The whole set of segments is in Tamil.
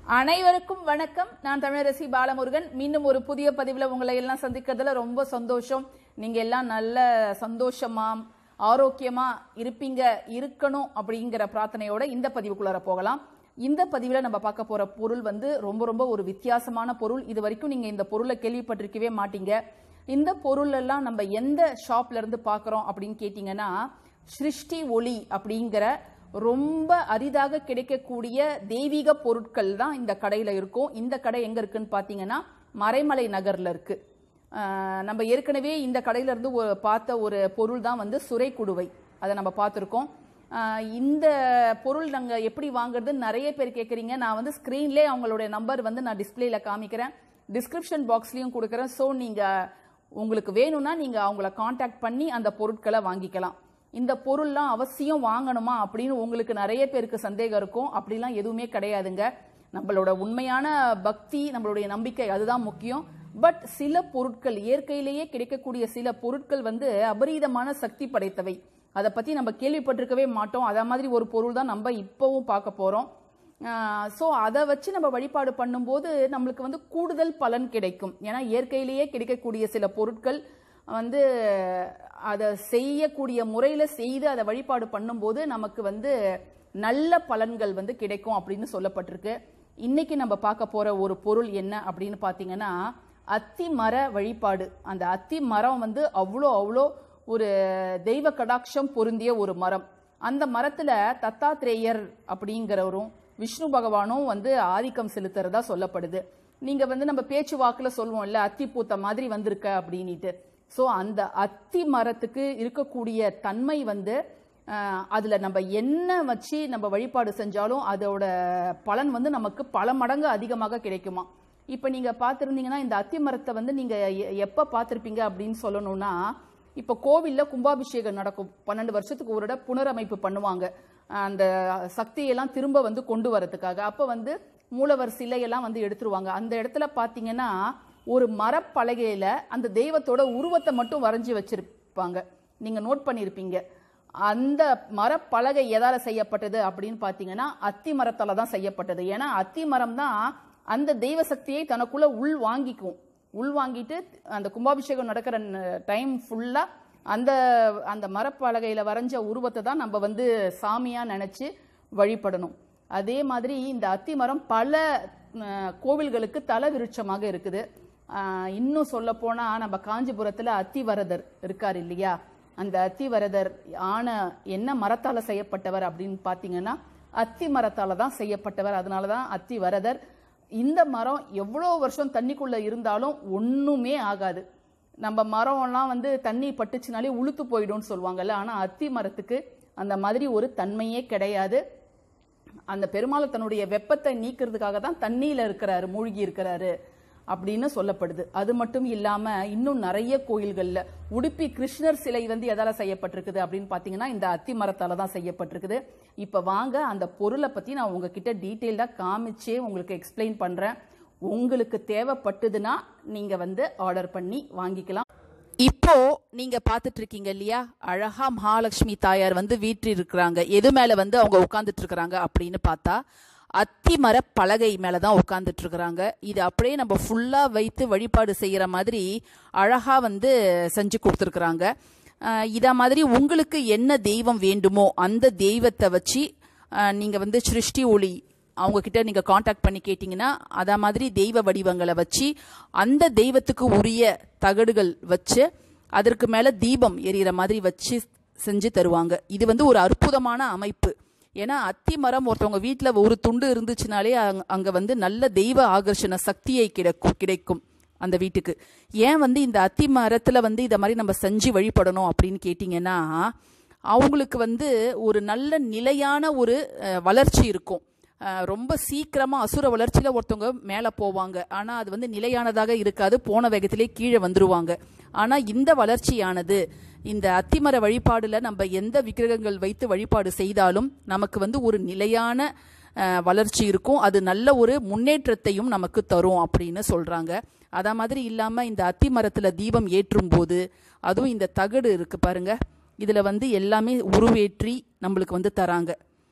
அனைவருக்கும் வணக்கம் நான் தமிழரசி பாலமுருகன் மீண்டும் ஒரு புதிய பதிவில் உங்களை எல்லாம் சந்திக்கிறதுல ரொம்ப சந்தோஷம் நீங்க எல்லாம் நல்ல சந்தோஷமா ஆரோக்கியமா இருப்பீங்க இருக்கணும் அப்படிங்கிற பிரார்த்தனையோட இந்த பதிவுக்குள்ளார போகலாம் இந்த பதிவில் நம்ம பார்க்க போற பொருள் வந்து ரொம்ப ரொம்ப ஒரு வித்தியாசமான பொருள் இது வரைக்கும் நீங்க இந்த பொருளை கேள்விப்பட்டிருக்கவே மாட்டீங்க இந்த பொருள் எல்லாம் நம்ம எந்த ஷாப்ல இருந்து பார்க்கறோம் அப்படின்னு கேட்டிங்கன்னா சிருஷ்டி ஒளி அப்படிங்கிற ரொம்ப அரிதாக கிடைக்கக்கூடிய தெய்வீக பொருட்கள் தான் இந்த கடையில் இருக்கும் இந்த கடை எங்கே இருக்குன்னு பார்த்தீங்கன்னா மறைமலை நகரில் இருக்கு ஆஹ் நம்ம ஏற்கனவே இந்த கடையில இருந்து ஒரு பார்த்த ஒரு பொருள் தான் வந்து சுரை குடுவை அதை நம்ம பார்த்துருக்கோம் ஆஹ் இந்த பொருள் நாங்கள் எப்படி வாங்குறதுன்னு நிறைய பேர் கேட்குறீங்க நான் வந்து ஸ்க்ரீன்லேயே அவங்களுடைய நம்பர் வந்து நான் டிஸ்பிளேல காமிக்கிறேன் டிஸ்கிரிப்ஷன் பாக்ஸ்லையும் கொடுக்குறேன் ஸோ நீங்கள் உங்களுக்கு வேணும்னா நீங்கள் அவங்கள காண்டாக்ட் பண்ணி அந்த பொருட்களை வாங்கிக்கலாம் இந்த பொருள்லாம் அவசியம் வாங்கணுமா அப்படின்னு உங்களுக்கு நிறைய பேருக்கு சந்தேகம் இருக்கும் அப்படிலாம் எதுவுமே கிடையாதுங்க நம்மளோட உண்மையான பக்தி நம்மளுடைய நம்பிக்கை அதுதான் முக்கியம் பட் சில பொருட்கள் இயற்கையிலேயே கிடைக்கக்கூடிய சில பொருட்கள் வந்து அபரீதமான சக்தி படைத்தவை அதை பற்றி நம்ம கேள்விப்பட்டிருக்கவே மாட்டோம் அத மாதிரி ஒரு பொருள் தான் நம்ம இப்போவும் பார்க்க போகிறோம் ஸோ அதை வச்சு நம்ம வழிபாடு பண்ணும்போது நம்மளுக்கு வந்து கூடுதல் பலன் கிடைக்கும் ஏன்னா இயற்கையிலேயே கிடைக்கக்கூடிய சில பொருட்கள் வந்து அதை செய்யக்கூடிய முறையில் செய்து அதை வழிபாடு பண்ணும்போது நமக்கு வந்து நல்ல பலன்கள் வந்து கிடைக்கும் அப்படின்னு சொல்லப்பட்டிருக்கு இன்னைக்கு நம்ம பார்க்க போற ஒரு பொருள் என்ன அப்படின்னு பார்த்தீங்கன்னா அத்தி மர வழிபாடு அந்த அத்தி மரம் வந்து அவ்வளோ அவ்வளோ ஒரு தெய்வ கடாட்சம் பொருந்திய ஒரு மரம் அந்த மரத்துல தத்தாத்ரேயர் அப்படிங்கிறவரும் விஷ்ணு பகவானும் வந்து ஆதிக்கம் செலுத்துறதா சொல்லப்படுது நீங்க வந்து நம்ம பேச்சு வாக்குல சொல்லுவோம்ல அத்தி பூத்த மாதிரி வந்திருக்க அப்படின்ட்டு ஸோ அந்த அத்தி மரத்துக்கு இருக்கக்கூடிய தன்மை வந்து அஹ், அதுல நம்ம என்ன வச்சு நம்ம வழிபாடு செஞ்சாலும் அதோட பலன் வந்து நமக்கு பல மடங்கு அதிகமாக கிடைக்குமா இப்போ நீங்க பார்த்துருந்தீங்கன்னா இந்த அத்தி மரத்தை வந்து நீங்க எ- எப்ப பார்த்துருப்பீங்க அப்படின்னு சொல்லணும்னா இப்போ கோவில்ல கும்பாபிஷேகம் நடக்கும் பன்னெண்டு வருஷத்துக்கு ஒரு தடவை புனரமைப்பு பண்ணுவாங்க அந்த சக்தியெல்லாம் திரும்ப வந்து கொண்டு வரதுக்காக அப்போ வந்து மூலவர் சிலையெல்லாம் வந்து எடுத்துருவாங்க அந்த இடத்துல பார்த்தீங்கன்னா ஒரு மரப்பலகையில அந்த தெய்வத்தோட உருவத்தை மட்டும் வரைஞ்சி வச்சிருப்பாங்க நீங்க நோட் பண்ணியிருப்பீங்க அந்த மரப்பலகை எதால செய்யப்பட்டது அப்படின்னு பார்த்தீங்கன்னா அத்தி மரத்தால தான் செய்யப்பட்டது ஏன்னா அத்தி மரம் தான் அந்த தெய்வ சக்தியை தனக்குள்ள உள் வாங்கிக்கும் உள் வாங்கிட்டு அந்த கும்பாபிஷேகம் நடக்கிற டைம் ஃபுல்லா அந்த அந்த மரப்பலகையில வரைஞ்ச உருவத்தை தான் நம்ம வந்து சாமியா நினைச்சு வழிபடணும் அதே மாதிரி இந்த அத்தி மரம் பல அஹ், கோவில்களுக்கு தல விருட்சமாக இருக்குது அஹ், இன்னும் சொல்ல போனா நம்ம காஞ்சிபுரத்துல அத்திவரதர் இருக்கார் இல்லையா அந்த அத்திவரதர் ஆன என்ன மரத்தால செய்யப்பட்டவர் அப்படின்னு பார்த்தீங்கன்னா அத்தி மரத்தால தான் செய்யப்பட்டவர் அதனால தான் அத்திவரதர் இந்த மரம் எவ்வளோ வருஷம் தண்ணிக்குள்ள இருந்தாலும் ஒண்ணுமே ஆகாது நம்ம மரம்லாம் வந்து தண்ணி பட்டுச்சுனாலே உளுத்து போயிடும்னு சொல்லுவாங்கல்ல ஆனா அத்தி மரத்துக்கு அந்த மாதிரி ஒரு தன்மையே கிடையாது அந்த பெருமாள் தன்னுடைய வெப்பத்தை நீக்கிறதுக்காக தான் தண்ணியில இருக்கிறாரு மூழ்கி இருக்கிறாரு அப்படின்னு சொல்லப்படுது அது மட்டும் இல்லாம இன்னும் நிறைய கோயில்கள்ல உடுப்பி கிருஷ்ணர் சிலை வந்து எதால செய்யப்பட்டிருக்குது அப்படின்னு பாத்தீங்கன்னா இந்த அத்தி மரத்தால தான் செய்யப்பட்டிருக்குது இப்ப வாங்க அந்த பொருளை பத்தி நான் உங்ககிட்ட டீட்டெயில்டா காமிச்சே உங்களுக்கு எக்ஸ்பிளைன் பண்றேன் உங்களுக்கு தேவைப்பட்டதுன்னா நீங்க வந்து ஆர்டர் பண்ணி வாங்கிக்கலாம் இப்போ நீங்க பாத்துட்டு இருக்கீங்க இல்லையா அழகா மகாலட்சுமி தாயார் வந்து வீற்றில் இருக்கிறாங்க எது மேல வந்து அவங்க உட்கார்ந்துட்டு இருக்கிறாங்க அப்படின்னு பார்த்தா அத்திமர பலகை மேல தான் உட்கார்ந்துட்டு இருக்கிறாங்க இது அப்படியே நம்ம ஃபுல்லா வைத்து வழிபாடு செய்யற மாதிரி அழகா வந்து செஞ்சு கொடுத்துருக்குறாங்க இத மாதிரி உங்களுக்கு என்ன தெய்வம் வேண்டுமோ அந்த தெய்வத்தை வச்சு அஹ், நீங்க வந்து சிருஷ்டி ஒளி அவங்க கிட்ட நீங்க காண்டாக்ட் பண்ணி கேட்டீங்கன்னா அத மாதிரி தெய்வ வடிவங்களை வச்சு அந்த தெய்வத்துக்கு உரிய தகடுகள் வச்சு அதற்கு மேல தீபம் எரியற மாதிரி வச்சு செஞ்சு தருவாங்க இது வந்து ஒரு அற்புதமான அமைப்பு ஏன்னா அத்தி மரம் ஒருத்தவங்க வீட்டில் ஒரு துண்டு இருந்துச்சுனாலே அங்க- அங்க வந்து நல்ல தெய்வ ஆகர்ஷண சக்தியை கிடைக்கும் கிடைக்கும் அந்த வீட்டுக்கு ஏன் வந்து இந்த அத்தி மரத்துல வந்து இத மாதிரி நம்ம செஞ்சு வழிபடணும் அப்படின்னு கேட்டிங்கன்னா அவங்களுக்கு வந்து ஒரு நல்ல நிலையான ஒரு அஹ், வளர்ச்சி இருக்கும் அஹ், ரொம்ப சீக்கிரமா அசுர வளர்ச்சியில ஒருத்தவங்க மேல போவாங்க ஆனா அது வந்து நிலையானதாக இருக்காது போன வேகத்திலே கீழே வந்துருவாங்க ஆனா இந்த வளர்ச்சியானது இந்த அத்திமர வழிபாடுல நம்ம எந்த விக்கிரகங்கள் வைத்து வழிபாடு செய்தாலும் நமக்கு வந்து ஒரு நிலையான அஹ், வளர்ச்சி இருக்கும் அது நல்ல ஒரு முன்னேற்றத்தையும் நமக்கு தரும் அப்படின்னு சொல்றாங்க அதா மாதிரி இல்லாம இந்த அத்தி மரத்துல தீபம் ஏற்றும் போது அதுவும் இந்த தகடு இருக்கு பாருங்க இதுல வந்து எல்லாமே உருவேற்றி நம்மளுக்கு வந்து தராங்க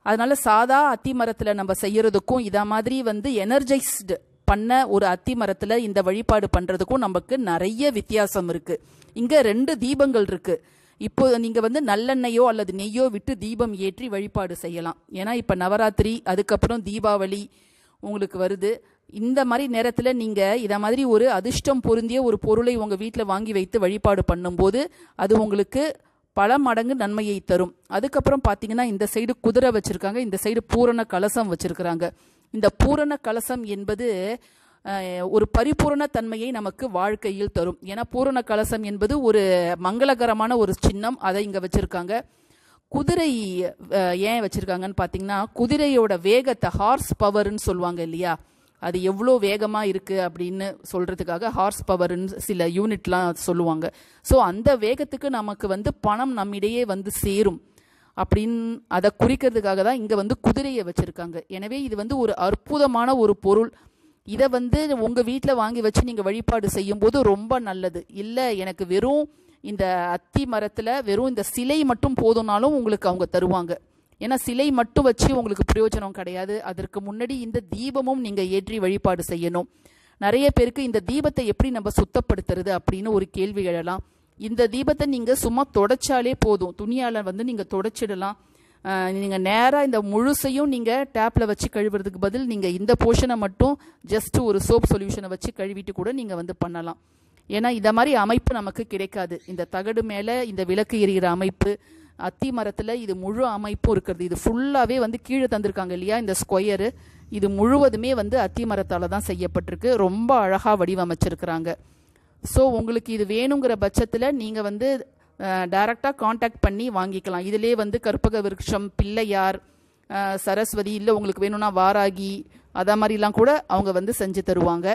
அதனால சாதா அத்தி மரத்துல நம்ம செய்யறதுக்கும் இத மாதிரி வந்து எனர்ஜைஸ்டு பண்ண ஒரு அத்தி மரத்துல இந்த வழிபாடு பண்றதுக்கும் நமக்கு நிறைய வித்தியாசம் இருக்கு இங்க ரெண்டு தீபங்கள் இருக்கு இப்போ நீங்க வந்து நல்லெண்ணெயோ அல்லது நெய்யோ விட்டு தீபம் ஏற்றி வழிபாடு செய்யலாம் ஏன்னா இப்ப நவராத்திரி அதுக்கப்புறம் தீபாவளி உங்களுக்கு வருது இந்த மாதிரி நேரத்துல நீங்க இத மாதிரி ஒரு அதிர்ஷ்டம் பொருந்திய ஒரு பொருளை உங்க வீட்ல வாங்கி வைத்து வழிபாடு பண்ணும்போது அது உங்களுக்கு பல மடங்கு நன்மையை தரும் அதுக்கப்புறம் பார்த்தீங்கன்னா இந்த சைடு குதிரை வச்சிருக்காங்க இந்த சைடு பூரண கலசம் வச்சிருக்கிறாங்க இந்த பூரண கலசம் என்பது அஹ், ஒரு பரிபூரண தன்மையை நமக்கு வாழ்க்கையில் தரும் ஏன்னா பூரண கலசம் என்பது ஒரு மங்களகரமான ஒரு சின்னம் அதை இங்க வச்சிருக்காங்க குதிரை அஹ், ஏன் வச்சிருக்காங்கன்னு பார்த்தீங்கன்னா குதிரையோட வேகத்தை ஹார்ஸ் பவர்னு சொல்லுவாங்க இல்லையா அது எவ்வளோ வேகமாக இருக்குது அப்படின்னு சொல்கிறதுக்காக ஹார்ஸ் பவர்னு சில யூனிட்லாம் சொல்லுவாங்க ஸோ அந்த வேகத்துக்கு நமக்கு வந்து பணம் நம்மிடையே வந்து சேரும் அப்படின்னு அதை குறிக்கிறதுக்காக தான் இங்கே வந்து குதிரையை வச்சுருக்காங்க எனவே இது வந்து ஒரு அற்புதமான ஒரு பொருள் இதை வந்து உங்கள் வீட்டில் வாங்கி வச்சு நீங்கள் வழிபாடு செய்யும்போது ரொம்ப நல்லது இல்லை எனக்கு வெறும் இந்த அத்தி மரத்தில் வெறும் இந்த சிலை மட்டும் போதும்னாலும் உங்களுக்கு அவங்க தருவாங்க ஏன்னா சிலை மட்டும் வச்சு உங்களுக்கு பிரயோஜனம் கிடையாது அதற்கு முன்னாடி இந்த தீபமும் நீங்கள் ஏற்றி வழிபாடு செய்யணும் நிறைய பேருக்கு இந்த தீபத்தை எப்படி நம்ம சுத்தப்படுத்துறது அப்படின்னு ஒரு கேள்வி எழலாம் இந்த தீபத்தை நீங்கள் சும்மா தொடச்சாலே போதும் துணியால் வந்து நீங்கள் தொடச்சிடலாம் நீங்கள் நேராக இந்த முழுசையும் நீங்கள் டேப்பில் வச்சு கழுவுறதுக்கு பதில் நீங்கள் இந்த போர்ஷனை மட்டும் ஜஸ்ட் ஒரு சோப் சொல்யூஷனை வச்சு கழுவிட்டு கூட நீங்கள் வந்து பண்ணலாம் ஏன்னா இந்த மாதிரி அமைப்பு நமக்கு கிடைக்காது இந்த தகடு மேலே இந்த விளக்கு எரிகிற அமைப்பு அத்தி மரத்தில் இது முழு அமைப்பும் இருக்கிறது இது ஃபுல்லாகவே வந்து கீழே தந்திருக்காங்க இல்லையா இந்த ஸ்கொயரு இது முழுவதுமே வந்து அத்தி மரத்தால் தான் செய்யப்பட்டிருக்கு ரொம்ப அழகாக வடிவமைச்சிருக்கிறாங்க ஸோ உங்களுக்கு இது வேணுங்கிற பட்சத்தில் நீங்கள் வந்து டைரெக்டாக காண்டாக்ட் பண்ணி வாங்கிக்கலாம் இதிலே வந்து கற்பக விருட்சம் பிள்ளையார் அஹ், சரஸ்வதி இல்லை உங்களுக்கு வேணும்னா வாராகி அத மாதிரிலாம் கூட அவங்க வந்து செஞ்சு தருவாங்க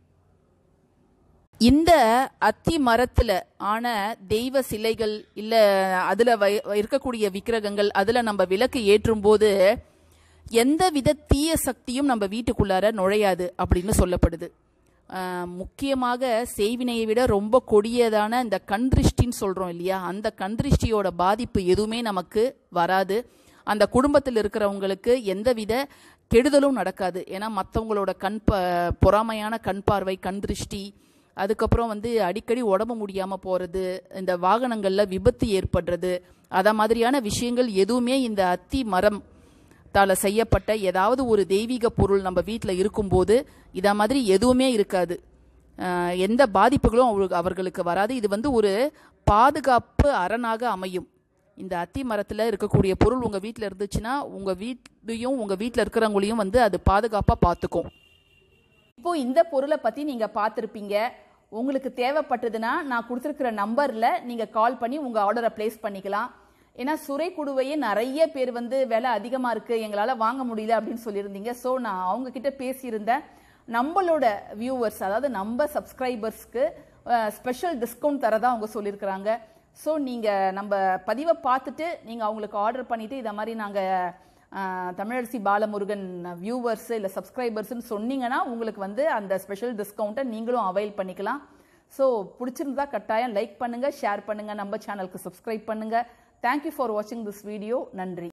இந்த அத்தி மரத்துல ஆன தெய்வ சிலைகள் இல்ல அதுல வை- இருக்கக்கூடிய விக்கிரகங்கள் அதுல நம்ம விளக்கு ஏற்றும் போது எந்த வித தீய சக்தியும் நம்ம வீட்டுக்குள்ளார நுழையாது அப்படின்னு சொல்லப்படுது ஆஹ், முக்கியமாக செய்வினையை விட ரொம்ப கொடியதான இந்த கண்திருஷ்டின்னு சொல்றோம் இல்லையா அந்த கண்திருஷ்டியோட பாதிப்பு எதுவுமே நமக்கு வராது அந்த குடும்பத்தில் இருக்கிறவங்களுக்கு எந்தவித கெடுதலும் நடக்காது ஏன்னா மற்றவங்களோட கண் ப பொறாமையான கண் பார்வை கண் திருஷ்டி அதுக்கப்புறம் வந்து அடிக்கடி உடம்பு முடியாமல் போகிறது இந்த வாகனங்களில் விபத்து ஏற்படுறது அத மாதிரியான விஷயங்கள் எதுவுமே இந்த அத்தி மரம் தால செய்யப்பட்ட ஏதாவது ஒரு தெய்வீக பொருள் நம்ம வீட்டில் இருக்கும்போது இத மாதிரி எதுவுமே இருக்காது ஆஹ் எந்த பாதிப்புகளும் அவங்களுக்கு அவர்களுக்கு வராது இது வந்து ஒரு பாதுகாப்பு அரணாக அமையும் இந்த அத்தி மரத்தில் இருக்கக்கூடிய பொருள் உங்கள் வீட்டில் இருந்துச்சுன்னா உங்கள் வீட்லையும் உங்கள் வீட்டில் இருக்கிறவங்களையும் வந்து அது பாதுகாப்பாக பார்த்துக்கும் இப்போ இந்த பொருளை பத்தி நீங்க பார்த்திருப்பீங்க உங்களுக்கு தேவைப்பட்டதுன்னா நான் கொடுத்துருக்கிற நம்பர்ல நீங்க கால் பண்ணி உங்க ஆர்டரை பிளேஸ் பண்ணிக்கலாம் ஏன்னா சுரை குடுவையே நிறைய பேர் வந்து விலை அதிகமா இருக்கு எங்களால வாங்க முடியல அப்படின்னு சொல்லியிருந்தீங்க ஸோ நான் அவங்க கிட்ட பேசியிருந்தேன் நம்மளோட வியூவர்ஸ் அதாவது நம்ம சப்ஸ்கிரைபர்ஸ்க்கு ஸ்பெஷல் டிஸ்கவுண்ட் தரதா அவங்க சொல்லியிருக்கிறாங்க ஸோ நீங்க நம்ம பதிவை பார்த்துட்டு நீங்க அவங்களுக்கு ஆர்டர் பண்ணிட்டு இதை மாதிரி நாங்க ஆஹ் தமிழரசி பாலமுருகன் வியூவர்ஸ் இல்லை சப்ஸ்கிரைபர்ஸ்னு சொன்னீங்கன்னா உங்களுக்கு வந்து அந்த ஸ்பெஷல் டிஸ்கவுண்ட்டை நீங்களும் அவைல் பண்ணிக்கலாம் ஸோ பிடிச்சிருந்தா கட்டாயம் லைக் பண்ணுங்க ஷேர் பண்ணுங்க நம்ம சேனலுக்கு சப்ஸ்கிரைப் பண்ணுங்க தேங்க்யூ ஃபார் வாட்சிங் திஸ் வீடியோ நன்றி